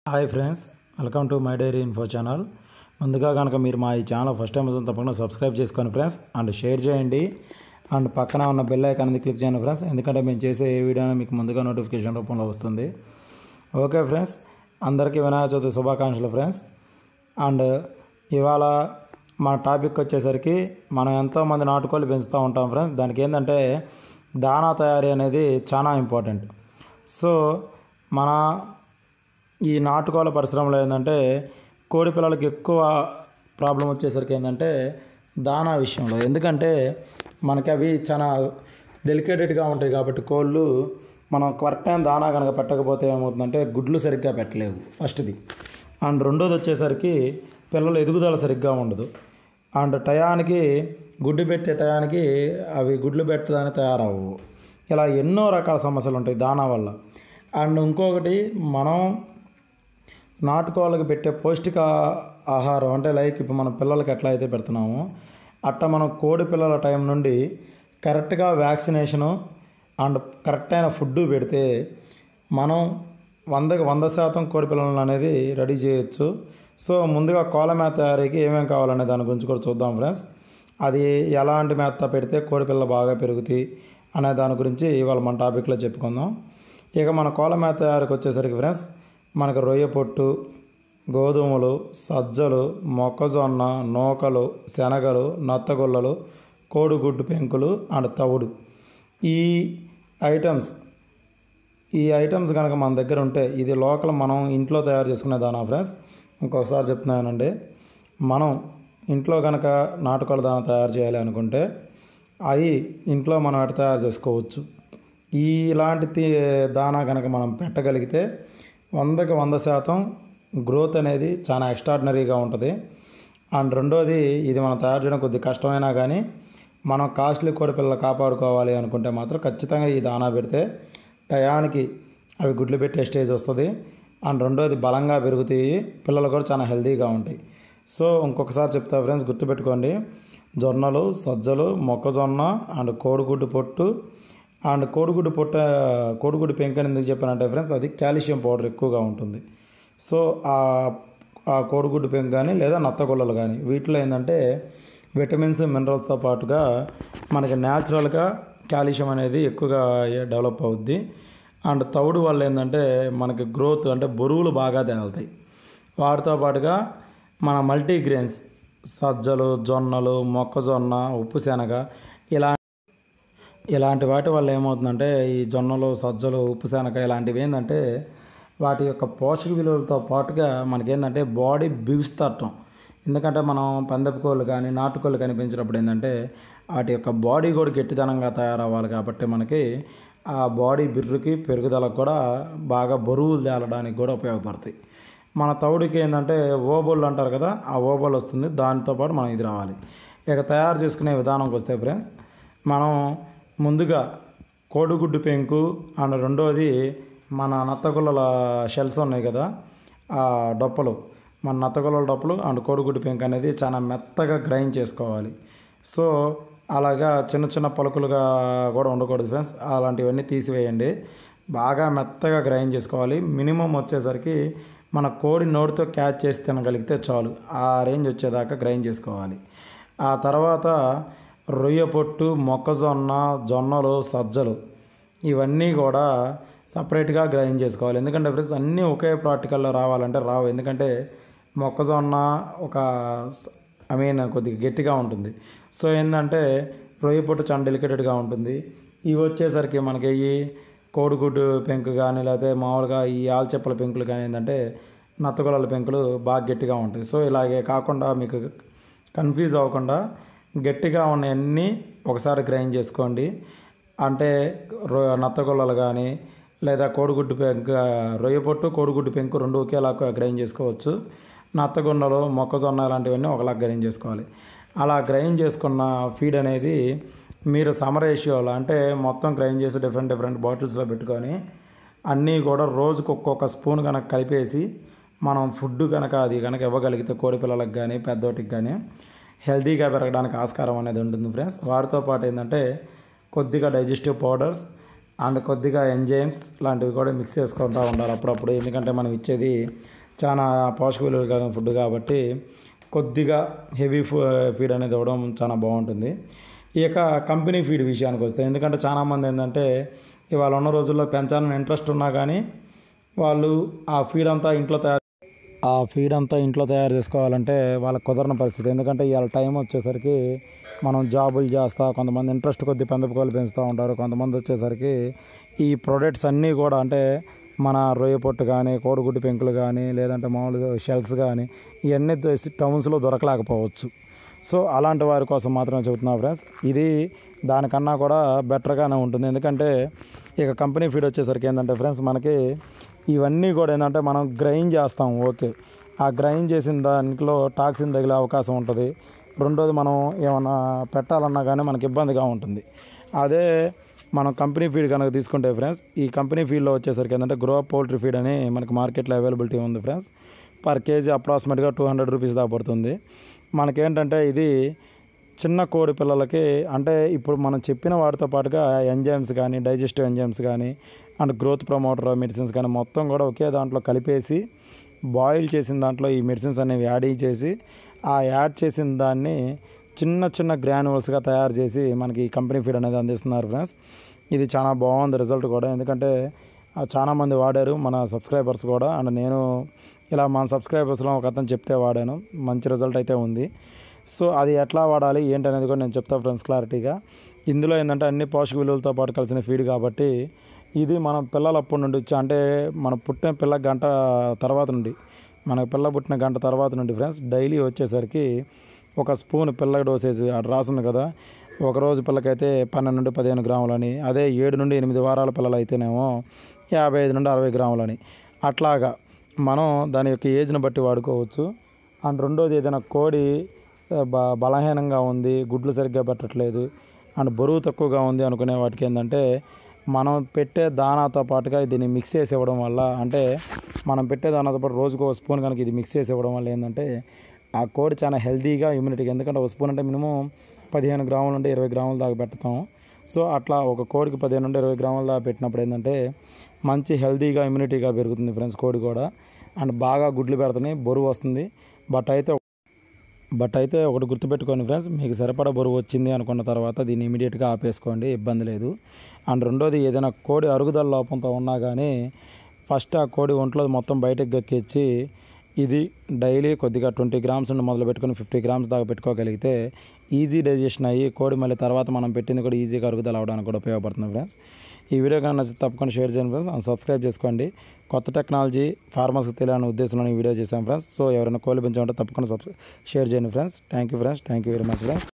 hi friends welcome to my diary info channel ముందుగా కనుక మీరు మా ఈ ఛానల్ ఫస్ట్ టైం వస్తుంది తప్పకుండా సబ్స్క్రైబ్ చేసుకోండి ఫ్రెండ్స్ అండ్ షేర్ చేయండి అండ్ పక్కన ఉన్న బెల్ ఐకాన్ అనేది క్లిక్ చేయండి ఫ్రెండ్స్ ఎందుకంటే మేము చేసే ఏ వీడియో అయినా మీకు ముందుగా నోటిఫికేషన్ రూపంలో వస్తుంది ఓకే ఫ్రెండ్స్ అందరికీ వినాయక చవితి శుభాకాంక్షలు ఫ్రెండ్స్ అండ్ ఇవాళ మన టాపిక్ వచ్చేసరికి మనం ఎంతోమంది నాటుకోళ్ళు పెంచుతూ ఉంటాం ఫ్రెండ్స్ దానికి ఏంటంటే దానా తయారీ అనేది చాలా ఇంపార్టెంట్ సో మన ఈ నాటుకోళ్ళ పరిశ్రమలో ఏంటంటే కోడి పిల్లలకి ఎక్కువ ప్రాబ్లం వచ్చేసరికి ఏంటంటే దానా విషయంలో ఎందుకంటే మనకి అవి చాలా డెలికేటెడ్గా ఉంటాయి కాబట్టి కోళ్ళు మనం కరెక్ట్ టైం దానా కనుక పెట్టకపోతే ఏమవుతుందంటే గుడ్లు సరిగ్గా పెట్టలేవు ఫస్ట్ది అండ్ రెండోది వచ్చేసరికి పిల్లల ఎదుగుదల సరిగ్గా ఉండదు అండ్ టయానికి గుడ్డు పెట్టే టయానికి అవి గుడ్లు పెట్టడానికి తయారవు ఇలా ఎన్నో రకాల సమస్యలు ఉంటాయి దానా వల్ల అండ్ ఇంకొకటి మనం నాటుకోళ్ళకి పెట్టే పౌష్టిక ఆహారం అంటే లైక్ ఇప్పుడు మన పిల్లలకి ఎట్లా అయితే పెడుతున్నామో అట్ట మనం కోడి పిల్లల టైం నుండి కరెక్ట్గా వ్యాక్సినేషను అండ్ కరెక్ట్ అయిన ఫుడ్ పెడితే మనం వందకి వంద శాతం కోడి పిల్లలను అనేది రెడీ చేయొచ్చు సో ముందుగా కోళ్ళ మేత తయారీకి ఏమేమి కావాలనే దాని గురించి కూడా చూద్దాం ఫ్రెండ్స్ అది ఎలాంటి మేత పెడితే కోడి పిల్లలు బాగా పెరుగుతాయి అనే దాని గురించి ఇవాళ మన టాపిక్లో చెప్పుకుందాం ఇక మన కోళ్ళ మేత తయారీకి వచ్చేసరికి ఫ్రెండ్స్ మనకు రొయ్య పొట్టు గోధుమలు సజ్జలు మొక్కజొన్న నూకలు శనగలు నత్తగొల్లలు కోడిగుడ్డు పెంకులు అండ్ తవుడు ఈ ఐటమ్స్ ఈ ఐటమ్స్ కనుక మన దగ్గర ఉంటే ఇది లోకల్ మనం ఇంట్లో తయారు చేసుకునే దానా ఫ్రెండ్స్ ఇంకొకసారి చెప్తున్నానండి మనం ఇంట్లో కనుక నాటుకోళ్ళ దానా తయారు చేయాలి అనుకుంటే అవి ఇంట్లో మనం ఎట్ట తయారు చేసుకోవచ్చు ఈ ఇలాంటి తి- దానా కనుక మనం పెట్టగలిగితే వందకి వంద శాతం గ్రోత్ అనేది చాలా ఎక్స్ట్రాడినరీగా ఉంటుంది అండ్ రెండోది ఇది మనం తయారు చేయడం కొద్దిగా కష్టమైనా కానీ మనం కాస్ట్లీ కోడి పిల్లలు కాపాడుకోవాలి అనుకుంటే మాత్రం ఖచ్చితంగా ఈ దానా పెడితే టయానికి అవి గుడ్లు పెట్టే స్టేజ్ వస్తుంది అండ్ రెండోది బలంగా పెరుగుతాయి పిల్లలు కూడా చాలా హెల్తీగా ఉంటాయి సో ఇంకొకసారి చెప్తా ఫ్రెండ్స్ గుర్తుపెట్టుకోండి జొన్నలు సజ్జలు మొక్కజొన్న అండ్ కోడిగుడ్డు పొట్టు అండ్ కోడిగుడ్డు పొట్ట కోడిగుడ్డు పెంకని ఎందుకు చెప్పానంటే ఫ్రెండ్స్ అది కాల్షియం పౌడర్ ఎక్కువగా ఉంటుంది సో ఆ ఆ కోడిగుడ్డు పెంకు కానీ లేదా నత్తగొల్లలు కానీ వీటిలో ఏంటంటే విటమిన్స్ మినరల్స్తో పాటుగా మనకి న్యాచురల్గా కాల్షియం అనేది ఎక్కువగా డెవలప్ అవుద్ది అండ్ తౌడు వల్ల ఏంటంటే మనకి గ్రోత్ అంటే బరువులు బాగా తేలుతాయి వాటితో పాటుగా మన మల్టీగ్రెయిన్స్ సజ్జలు జొన్నలు మొక్కజొన్న ఉప్పు శనగ ఇలా ఇలాంటి వాటి వల్ల ఏమవుతుందంటే ఈ జొన్నలు సజ్జలు ఉప్పు శనగ ఇలాంటివి ఏంటంటే వాటి యొక్క పోషక విలువలతో పాటుగా మనకేంటంటే బాడీ బిగుస్తట్టం ఎందుకంటే మనం పందెపు కోళ్ళు కానీ నాటుకోళ్ళు కానీ పెంచినప్పుడు ఏంటంటే వాటి యొక్క బాడీ కూడా గట్టిదనంగా తయారవ్వాలి కాబట్టి మనకి ఆ బాడీ బిర్రుకి పెరుగుదలకు కూడా బాగా బరువులు తేలడానికి కూడా ఉపయోగపడతాయి మన తౌడుకి ఏంటంటే ఓబోళ్ళు అంటారు కదా ఆ ఓబోల్ వస్తుంది దానితో పాటు మనం ఇది రావాలి ఇక తయారు చేసుకునే విధానంకి వస్తే ఫ్రెండ్స్ మనం ముందుగా కోడిగుడ్డు పెంకు అండ్ రెండోది మన నత్తగుల్లల షెల్స్ ఉన్నాయి కదా ఆ డొప్పలు మన నత్తగుల్లల డొప్పలు అండ్ కోడిగుడ్డు పెంకు అనేది చాలా మెత్తగా గ్రైండ్ చేసుకోవాలి సో అలాగా చిన్న చిన్న పలుకులుగా కూడా ఉండకూడదు ఫ్రెండ్స్ అలాంటివన్నీ తీసివేయండి బాగా మెత్తగా గ్రైండ్ చేసుకోవాలి మినిమం వచ్చేసరికి మన కోడి నోటితో క్యాచ్ చేసి తినగలిగితే చాలు ఆ రేంజ్ వచ్చేదాకా గ్రైండ్ చేసుకోవాలి ఆ తర్వాత రొయ్య పొట్టు మొక్కజొన్న జొన్నలు సజ్జలు ఇవన్నీ కూడా సపరేట్గా గ్రైండ్ చేసుకోవాలి ఎందుకంటే ఫ్రెండ్స్ అన్నీ ఒకే ప్రాక్టికల్లో రావాలంటే రావు ఎందుకంటే మొక్కజొన్న ఒక ఐ మీన్ కొద్దిగా గట్టిగా ఉంటుంది సో ఏంటంటే రొయ్య పొట్టు చాలా డెలికేటెడ్గా ఉంటుంది ఇవి వచ్చేసరికి మనకి ఈ కోడిగుడ్డు పెంకు కానీ లేకపోతే మామూలుగా ఈ ఆల్చెప్పల పెంకులు కానీ ఏంటంటే నత్తగొల్లల పెంకులు బాగా గట్టిగా ఉంటాయి సో ఇలాగే కాకుండా మీకు కన్ఫ్యూజ్ అవ్వకుండా గట్టిగా ఉన్నవన్నీ ఒకసారి గ్రైండ్ చేసుకోండి అంటే రొ నత్తగొల్లలు కానీ లేదా కోడిగుడ్డు పెంకు రొయ్య పొట్టు కోడిగుడ్డు పెంకు రెండు ఒకేలా గ్రైండ్ చేసుకోవచ్చు నత్తగుండలు మొక్కజొన్న ఇలాంటివన్నీ ఒకలా గ్రైండ్ చేసుకోవాలి అలా గ్రైండ్ చేసుకున్న ఫీడ్ అనేది మీరు సమ రేషియోలో అంటే మొత్తం గ్రైండ్ చేసి డిఫరెంట్ డిఫరెంట్ బాటిల్స్లో పెట్టుకొని అన్నీ కూడా రోజుకు ఒక్కొక్క స్పూన్ కనుక కలిపేసి మనం ఫుడ్ కనుక అది కనుక ఇవ్వగలిగితే కోడి పిల్లలకు కానీ పెద్దోటికి కానీ హెల్తీగా పెరగడానికి ఆస్కారం అనేది ఉంటుంది ఫ్రెండ్స్ వాటితో పాటు ఏంటంటే కొద్దిగా డైజెస్టివ్ పౌడర్స్ అండ్ కొద్దిగా ఎంజైమ్స్ లాంటివి కూడా మిక్స్ చేసుకుంటూ ఉండాలి అప్పుడప్పుడు ఎందుకంటే మనం ఇచ్చేది చాలా పోషక విలువలు కలిగిన ఫుడ్ కాబట్టి కొద్దిగా హెవీ ఫీడ్ అనేది ఇవ్వడం చాలా బాగుంటుంది ఇక కంపెనీ ఫీడ్ విషయానికి వస్తే ఎందుకంటే చాలామంది ఏంటంటే ఇవాళ ఉన్న రోజుల్లో పెంచాలని ఇంట్రెస్ట్ ఉన్నా కానీ వాళ్ళు ఆ ఫీడ్ అంతా ఇంట్లో తయారు ఆ ఫీడ్ అంతా ఇంట్లో తయారు చేసుకోవాలంటే వాళ్ళకి కుదరని పరిస్థితి ఎందుకంటే ఇవాళ టైం వచ్చేసరికి మనం జాబులు చేస్తా కొంతమంది ఇంట్రెస్ట్ కొద్ది పెందపకోలు పెంచుతూ ఉంటారు కొంతమంది వచ్చేసరికి ఈ ప్రొడక్ట్స్ అన్నీ కూడా అంటే మన రొయ్య పొట్టు కానీ కోడిగుడ్డు పెంకులు కానీ లేదంటే మామూలుగా షెల్స్ కానీ ఇవన్నీ టౌన్స్లో దొరకలేకపోవచ్చు సో అలాంటి వారి కోసం మాత్రమే చెబుతున్నా ఫ్రెండ్స్ ఇది దానికన్నా కూడా బెటర్గానే ఉంటుంది ఎందుకంటే ఇక కంపెనీ ఫీడ్ వచ్చేసరికి ఏంటంటే ఫ్రెండ్స్ మనకి ఇవన్నీ కూడా ఏంటంటే మనం గ్రైండ్ చేస్తాం ఓకే ఆ గ్రైండ్ చేసిన దాంట్లో టాక్సిన్ తగిలే అవకాశం ఉంటుంది రెండోది మనం ఏమన్నా పెట్టాలన్నా కానీ మనకి ఇబ్బందిగా ఉంటుంది అదే మనం కంపెనీ ఫీడ్ కనుక తీసుకుంటే ఫ్రెండ్స్ ఈ కంపెనీ ఫీడ్లో వచ్చేసరికి ఏంటంటే గ్రో పౌల్ట్రీ ఫీడ్ అని మనకి మార్కెట్లో అవైలబిలిటీ ఉంది ఫ్రెండ్స్ పర్ కేజీ అప్రాక్సిమేట్గా టూ హండ్రెడ్ రూపీస్ దాకా పడుతుంది మనకేంటంటే ఇది చిన్న కోడి పిల్లలకి అంటే ఇప్పుడు మనం చెప్పిన వాటితో పాటుగా ఎంజైమ్స్ కానీ డైజెస్టివ్ ఎంజైమ్స్ కానీ అండ్ గ్రోత్ ప్రమోటర్ మెడిసిన్స్ కానీ మొత్తం కూడా ఒకే దాంట్లో కలిపేసి బాయిల్ చేసిన దాంట్లో ఈ మెడిసిన్స్ అనేవి యాడ్ చేసి ఆ యాడ్ చేసిన దాన్ని చిన్న చిన్న గ్రాన్యువల్స్గా తయారు చేసి మనకి ఈ కంపెనీ ఫీడ్ అనేది అందిస్తున్నారు ఫ్రెండ్స్ ఇది చాలా బాగుంది రిజల్ట్ కూడా ఎందుకంటే ఆ, చాలా మంది వాడారు మన సబ్స్క్రైబర్స్ కూడా అండ్ నేను ఇలా మన సబ్స్క్రైబర్స్లో ఒక అతను చెప్తే వాడాను మంచి రిజల్ట్ అయితే ఉంది సో అది ఎట్లా వాడాలి ఏంటి అనేది కూడా నేను చెప్తాను ఫ్రెండ్స్ క్లారిటీగా ఇందులో ఏంటంటే అన్ని పోషక విలువలతో పాటు కలిసిన ఫీడ్ కాబట్టి ఇది మనం పిల్లలప్పటి నుండి వచ్చి అంటే మన పుట్టిన పిల్ల గంట తర్వాత నుండి మనకు పిల్ల పుట్టిన గంట తర్వాత నుండి ఫ్రెండ్స్ డైలీ వచ్చేసరికి ఒక స్పూన్ పిల్ల డోసేజ్ అక్కడ రాసింది కదా ఒక రోజు పిల్లకైతే పన్నెండు నుండి పదిహేను గ్రాములని అదే ఏడు నుండి ఎనిమిది వారాల పిల్లలు అయితేనేమో యాభై ఐదు నుండి అరవై గ్రాములని అట్లాగా మనం దాని యొక్క ఏజ్ని బట్టి వాడుకోవచ్చు అండ్ రెండోది ఏదైనా కోడి ఆ, బ బలహీనంగా ఉంది గుడ్లు సరిగ్గా పెట్టట్లేదు అండ్ బరువు తక్కువగా ఉంది అనుకునే వాటికి ఏంటంటే మనం పెట్టే దానాతో పాటుగా దీన్ని మిక్స్ చేసి ఇవ్వడం వల్ల అంటే మనం పెట్టే దానాతో పాటు రోజుకు ఒక స్పూన్ కనుక ఇది మిక్స్ చేసి ఇవ్వడం వల్ల ఏంటంటే ఆ కోడి చాలా హెల్తీగా ఇమ్యూనిటీగా ఎందుకంటే ఒక స్పూన్ అంటే మినిమం పదిహేను గ్రాముల నుండి ఇరవై గ్రాముల దాకా పెడతాం సో అట్లా ఒక కోడికి పదిహేను నుండి ఇరవై గ్రాముల దాకా పెట్టినప్పుడు ఏంటంటే మంచి హెల్తీగా ఇమ్యూనిటీగా పెరుగుతుంది ఫ్రెండ్స్ కోడి కూడా అండ్ బాగా గుడ్లు పెడుతున్నాయి బరువు వస్తుంది బట్ అయితే బట్ అయితే ఒకటి గుర్తుపెట్టుకోండి ఫ్రెండ్స్ మీకు సరిపడా బరువు వచ్చింది అనుకున్న తర్వాత దీన్ని ఇమీడియట్గా ఆపేసుకోండి ఇబ్బంది లేదు అండ్ రెండోది ఏదైనా కోడి అరుగుదల లోపంతో ఉన్నా కానీ ఫస్ట్ ఆ కోడి ఒంట్లో మొత్తం బయటకు గక్కిచ్చి ఇది డైలీ కొద్దిగా ట్వంటీ గ్రామ్స్ నుండి మొదలు పెట్టుకుని ఫిఫ్టీ గ్రామ్స్ దాకా పెట్టుకోగలిగితే ఈజీ డైజెషన్ అయ్యి కోడి మళ్ళీ తర్వాత మనం పెట్టింది కూడా ఈజీగా అరుగుదల అవడానికి కూడా ఉపయోగపడుతుంది ఫ్రెండ్స్ ఈ వీడియో కానీ నచ్చితే తప్పకుండా షేర్ చేయండి ఫ్రెండ్స్ అండ్ సబ్స్క్రైబ్ చేసుకోండి కొత్త టెక్నాలజీ ఫార్మర్స్కి తెలియాలనే ఉద్దేశంలో ఈ వీడియో చేశాం ఫ్రెండ్స్ సో ఎవరైనా కోళ్ళు పెంచాలంటే తప్పకుండా సబ్స్క్రైబ్ షేర్ చేయండి friends thank you friends thank you very much friends